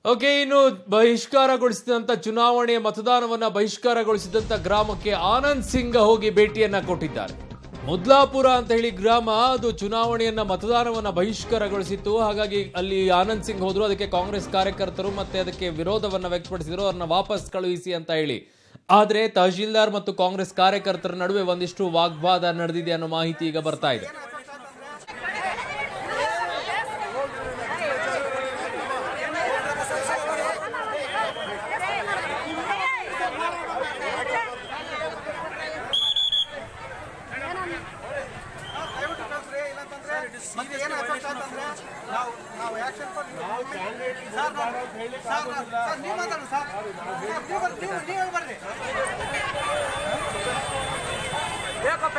okay ಇನ್ನು ಬಹಿಷ್ಕಾರಗೊಳಿಸಿದಂತ ಚುನಾವಣೆಯ ಮತದಾನವನ್ನ ಬಹಿಷ್ಕಾರಗೊಳಿಸಿದಂತ ಗ್ರಾಮಕ್ಕೆ ಆನಂದ್ ಸಿಂಗ್ ಹೋಗಿ ಭೇಟಿಯನ್ನ ಕೊಟ್ಟಿದ್ದಾರೆ ಮುದ್ಲಾಪುರ ಅಂತ ಹೇಳಿ ಗ್ರಾಮ ಅದು ಚುನಾವಣೆಯನ್ನ ಮತದಾನವನ್ನ ಬಹಿಷ್ಕಾರಗೊಳಿಸಿತ್ತು ಹಾಗಾಗಿ ಅಲ್ಲಿ ಆನಂದ್ ಸಿಂಗ್ ಹೋದ್ರು ಅದಕ್ಕೆ ಕಾಂಗ್ರೆಸ್ ಕಾರ್ಯಕರ್ತರು ಮತ್ತೆ ಅದಕ್ಕೆ ವಿರೋಧವನ್ನ ವ್ಯಕ್ತಪಡಿಸಿದ್ರು ಅವ್ರನ್ನ ವಾಪಸ್ ಕಳುಹಿಸಿ ಅಂತ ಹೇಳಿ ಆದ್ರೆ ತಹಶೀಲ್ದಾರ್ ಮತ್ತು ಕಾಂಗ್ರೆಸ್ ಕಾರ್ಯಕರ್ತರ ನಡುವೆ ಒಂದಿಷ್ಟು ವಾಗ್ವಾದ ನಡೆದಿದೆ ಅನ್ನೋ ಮಾಹಿತಿ ಈಗ ಬರ್ತಾ ಇದೆ ಮತ್ತೆ ಏನು affect ಆತಂದ್ರೆ ನಾವು ನಾವು action ಕೊಟ್ಟು ಸರ್ ನಾವು- ಸರ್ ನಾವು- ಸರ್ ನೀವು ಮಾತಾಡಿ ಸರ್ ಸರ್, ನೀವು ಬರ್ರಿ, ನೀವು ನೀವು ಬರ್ರಿ ಬೇಕಪ್ಪ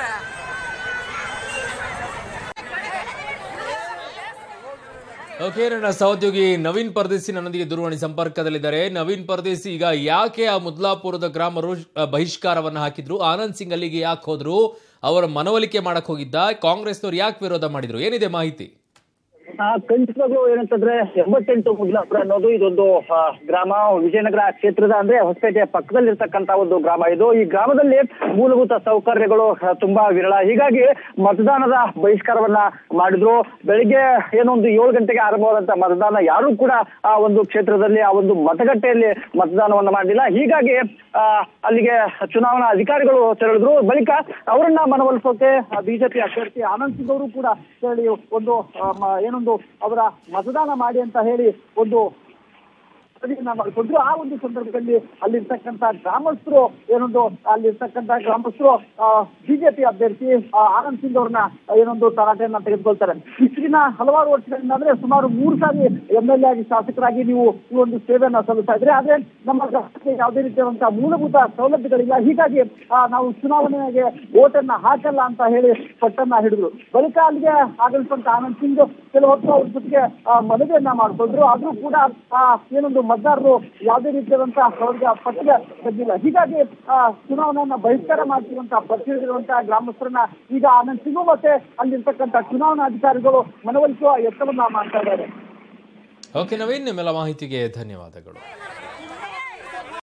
ಓಕೆ ನನ್ನ ಸಹೋದ್ಯೋಗಿ ನವೀನ್ ಪರದೇಸಿ ನನ್ನೊಂದಿಗೆ ದೂರವಾಣಿ ಸಂಪರ್ಕದಲ್ಲಿದ್ದಾರೆ ನವೀನ್ ಪರದೇಸಿ ಈಗ ಯಾಕೆ ಆ ಮುದ್ಲಾಪುರದ ಗ್ರಾಮರು ಅಹ್, ಬಹಿಷ್ಕಾರವನ್ನ ಹಾಕಿದ್ರು ಆನಂದ್ ಸಿಂಗ್ ಅಲ್ಲಿಗೆ ಯಾಕೆ ಹೋದ್ರು ಅವರ ಮನವೊಲಿಕೆ ಮಾಡಕ್ ಹೋಗಿದ್ದ ಕಾಂಗ್ರೆಸ್ನವ್ರು ಯಾಕೆ ವಿರೋಧ ಮಾಡಿದ್ರು ಏನಿದೆ ಮಾಹಿತಿ ಆ ಖಂಡಿತವಾಗ್ಲೂ ಏನಂತಂದ್ರೆ ಎಂಬತ್ತೆಂಟು ಮುದ್ಲಾಪುರ ಅನ್ನೋದು ಇದೊಂದು ಆ, ಗ್ರಾಮ ವಿಜಯನಗರ ಕ್ಷೇತ್ರದ ಅಂದ್ರೆ ಹೊಸಪೇಟೆಯ ಪಕ್ಕದಲ್ಲಿರ್ತಕ್ಕಂತ ಒಂದು ಗ್ರಾಮ ಇದು ಈ ಗ್ರಾಮದಲ್ಲಿ ಮೂಲಭೂತ ಸೌಕರ್ಯಗಳು ಆ, ತುಂಬಾ ವಿರಳ ಹೀಗಾಗಿ ಮತದಾನದ ಬಹಿಷ್ಕಾರವನ್ನ ಮಾಡಿದ್ರು ಬೆಳಿಗ್ಗೆ ಏನೊಂದು ಏಳು ಗಂಟೆಗೆ ಆರಂಭವಾದಂತ ಮತದಾನ ಯಾರು ಕೂಡ ಆ ಒಂದು ಕ್ಷೇತ್ರದಲ್ಲಿ ಆ ಒಂದು ಮತಗಟ್ಟೆಯಲ್ಲಿ ಮತದಾನವನ್ನ ಮಾಡಲಿಲ್ಲ ಹೀಗಾಗಿ ಆ, ಅಲ್ಲಿಗೆ ಚುನಾವಣಾ ಅಧಿಕಾರಿಗಳು ತೆರಳಿದ್ರು ಬಳಿಕ ಅವರನ್ನ ಮನವೊಲಿಸೋಕೆ ಬಿಜೆಪಿ ಅಭ್ಯರ್ಥಿ ಆನಂದ್ ಸಿಂಗ್ ಅವರು ಕೂಡ ಹೇಳಿ ಒಂದು ಆ, ಮ- ಏನೊಂದು ಅವರ ಮತದಾನ ಮಾಡಿ ಅಂತ ಹೇಳಿ ಒಂದು ಮನವಿಯನ್ನ ಮಾಡಿಕೊಂಡ್ರು ಆ ಒಂದು ಸಂದರ್ಭದಲ್ಲಿ ಅಲ್ಲಿರ್ತಕ್ಕಂತ ಗ್ರಾಮಸ್ಥರು ಏನೊಂದು ಅಲ್ಲಿರ್ತಕ್ಕಂತ ಗ್ರಾಮಸ್ಥರು ಬಿಜೆಪಿ ಅಭ್ಯರ್ಥಿ ಆ, ಆನಂದ್ ಸಿಂಗ್ ಅವ್ರನ್ನ ಏನೊಂದು ತರಾಟೆಯನ್ನ ತೆಗೆದುಕೊಳ್ತಾರೆ ಇಷ್ಟಿನ ಹಲವಾರು ವರ್ಷಗಳಿಂದ ಅಂದ್ರೆ ಸುಮಾರು ಮೂರು ಸಾರಿ ಎಂ ಎಲ್ ಎ ಆಗಿ ಶಾಸಕರಾಗಿ ನೀವು ಈ ಒಂದು ಸೇವೆಯನ್ನ ಸಲ್ಲಿಸ್ತಾ ಇದ್ರೆ ಆದ್ರೆ ನಮ್ಮ ಗ್ರಾಮಕ್ಕೆ ಯಾವುದೇ ರೀತಿಯಾದಂತಹ ಮೂಲಭೂತ ಸೌಲಭ್ಯಗಳಿಲ್ಲ ಹೀಗಾಗಿ ಆ, ನಾವು ಚುನಾವಣೆಗೆ ಓಟನ್ನ ಹಾಕಲ್ಲ ಅಂತ ಹೇಳಿ ಪಟ್ಟನ್ನ ಹಿಡಿದ್ರು ಬಳಿಕ ಅಲ್ಲಿಗೆ ಆಗಮಿಸುವಂತ ಆನಂದ್ ಸಿಂಗ್ ಕೆಲವು ಹೊತ್ತು ಅವ್ರ ಜೊತೆಗೆ ಆ, ಮನವಿಯನ್ನ ಮಾಡಿಕೊಂಡ್ರು ಆದ್ರೂ ಕೂಡ ಆ, ಏನೊಂದು ಮತದಾರರು ಯಾವುದೇ ರೀತಿಯಾದಂತಹ ಅವ್ರಿಗೆ ಪಟ್ಟಿಗೆ ಬಂದಿಲ್ಲ ಹೀಗಾಗಿ ಆ, ಚುನಾವಣೆಯನ್ನ ಬಹಿಷ್ಕಾರ ಮಾಡ್ತಿರುವಂತಹ ಪಟ್ಟಿ ಹಿಡಿದಿರುವಂತಹ ಗ್ರಾಮಸ್ಥರನ್ನ ಈಗ ಆನಂದ್ ಸಿಂಗ್ ಮತ್ತೆ ಅಲ್ಲಿರ್ತಕ್ಕಂಥ ಚುನಾವಣಾ ಅಧಿಕಾರಿಗಳು ಮನವೊಲಿಸುವ ಯತ್ನವನ್ನ ಮಾಡ್ತಾ ಇದ್ದಾರೆ ಓಕೆ ನವೀನ್ ನಿಮ್ಮೆಲ್ಲ ಮಾಹಿತಿಗೆ ಧನ್ಯವಾದಗಳು